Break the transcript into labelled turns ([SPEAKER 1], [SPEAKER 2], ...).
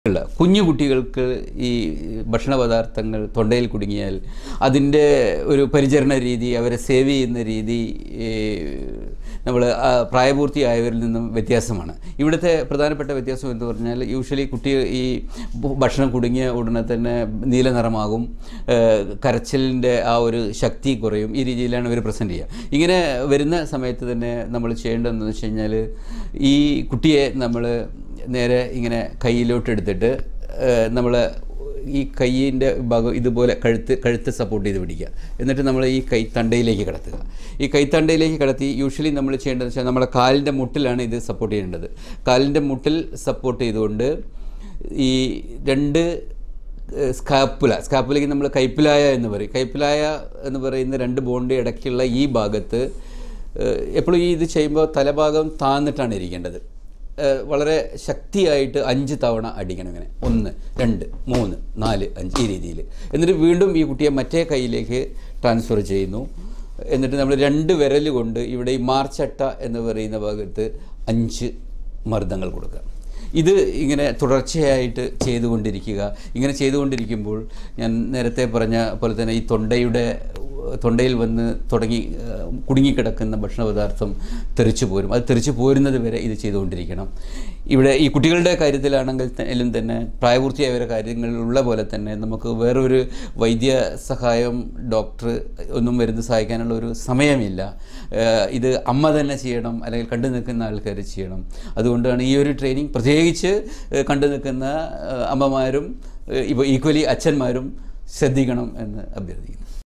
[SPEAKER 1] ഉള്ള കുഞ്ഞു കുട്ടികൾക്ക് ഈ ഭക്ഷണ പദാർത്ഥങ്ങൾ തൊണ്ടയിൽ കുടുങ്ങിയാൽ അതിൻ്റെ ഒരു പരിചരണ രീതി അവരെ സേവ് ചെയ്യുന്ന രീതി നമ്മൾ പ്രായപൂർത്തിയായവരിൽ നിന്നും വ്യത്യാസമാണ് ഇവിടുത്തെ പ്രധാനപ്പെട്ട വ്യത്യാസം എന്ന് പറഞ്ഞാൽ യൂഷ്വലി കുട്ടി ഈ ഭക്ഷണം കുടുങ്ങിയ ഉടനെ തന്നെ നീല നിറമാകും ഏഹ് കരച്ചിലിൻ്റെ ആ ഒരു ശക്തി കുറയും ഈ രീതിയിലാണ് ഇവർ പ്രസൻറ്റ് ചെയ്യുക ഇങ്ങനെ വരുന്ന സമയത്ത് തന്നെ നമ്മൾ ചെയ്യേണ്ടതെന്ന് വെച്ച് കഴിഞ്ഞാൽ ഈ കുട്ടിയെ നമ്മൾ നേരെ ഇങ്ങനെ കയ്യിലോട്ട് എടുത്തിട്ട് നമ്മൾ ഈ കയ്യിൻ്റെ ഭാഗം ഇതുപോലെ കഴുത്ത് കഴുത്ത് സപ്പോർട്ട് ചെയ്ത് പിടിക്കുക എന്നിട്ട് നമ്മൾ ഈ കൈ തണ്ടയിലേക്ക് കിടത്തുക ഈ കൈത്തണ്ടയിലേക്ക് കിടത്തി യൂഷ്വലി നമ്മൾ ചെയ്യേണ്ടതെന്ന് വെച്ചാൽ നമ്മുടെ കാലിൻ്റെ മുട്ടിലാണ് ഇത് സപ്പോർട്ട് ചെയ്യേണ്ടത് കാലിൻ്റെ മുട്ടിൽ സപ്പോർട്ട് ചെയ്തുകൊണ്ട് ഈ രണ്ട് സ്കാപ്പുല സ്കാപ്പുലയ്ക്ക് നമ്മൾ കൈപ്പിലായ എന്ന് പറയും കൈപ്പിലായ എന്ന് പറയുന്ന രണ്ട് ബോണ്ട് ഇടയ്ക്കുള്ള ഈ ഭാഗത്ത് എപ്പോഴും ഈ ഇത് ചെയ്യുമ്പോൾ തലഭാഗം താന്നിട്ടാണ് ഇരിക്കേണ്ടത് ഏഹ് വളരെ ശക്തിയായിട്ട് അഞ്ച് തവണ അടിക്കണം ഇങ്ങനെ ഒന്ന് രണ്ട് മൂന്ന് നാല് അഞ്ച് ഈ രീതിയിൽ എന്നിട്ട് വീണ്ടും ഈ കുട്ടിയെ മറ്റേ കൈയിലേക്ക് ട്രാൻസ്ഫർ ചെയ്യുന്നു എന്നിട്ട് നമ്മൾ രണ്ട് വിരൽ കൊണ്ട് ഇവിടെ ഈ മാർച്ചട്ട എന്ന് പറയുന്ന ഭാഗത്ത് അഞ്ച് മർദ്ദങ്ങൾ കൊടുക്കുക ഇത് ഇങ്ങനെ തുടർച്ചയായിട്ട് ചെയ്തുകൊണ്ടിരിക്കുക ഇങ്ങനെ ചെയ്തുകൊണ്ടിരിക്കുമ്പോൾ ഞാൻ നേരത്തെ പറഞ്ഞ പോലെ തന്നെ ഈ തൊണ്ടയുടെ തൊണ്ടയിൽ വന്ന് തുടങ്ങി ഏഹ്, കുടുങ്ങിക്കിടക്കുന്ന ഭക്ഷണ പദാർത്ഥം തെറിച്ചു പോരും അത് തെറിച്ചു പോരുന്നത് വരെ ഇത് ചെയ്തുകൊണ്ടിരിക്കണം ഇവിടെ ഈ കുട്ടികളുടെ കാര്യത്തിലാണെങ്കിൽ എല്ലാം തന്നെ പ്രായപൂർത്തിയായവരുടെ കാര്യങ്ങളിലുള്ള പോലെ തന്നെ നമുക്ക് വേറൊരു വൈദ്യ സഹായം ഡോക്ടർ ഒന്നും വരുന്ന സഹായിക്കാനുള്ള ഒരു സമയമില്ല ഏഹ്, ഇത് അമ്മ തന്നെ ചെയ്യണം അല്ലെങ്കിൽ കണ്ടു നിൽക്കുന്ന ആൾക്കാർ ചെയ്യണം അതുകൊണ്ടാണ് ഈ ഒരു ട്രെയിനിങ് പ്രത്യേകിച്ച് ഏഹ്, കണ്ടു നിൽക്കുന്ന ഏഹ്, അമ്മമാരും ഏഹ്, ഇപ്പോൾ ഈക്വലി അച്ഛന്മാരും ശ്രദ്ധിക്കണം എന്ന് അഭ്യർത്ഥിക്കുന്നു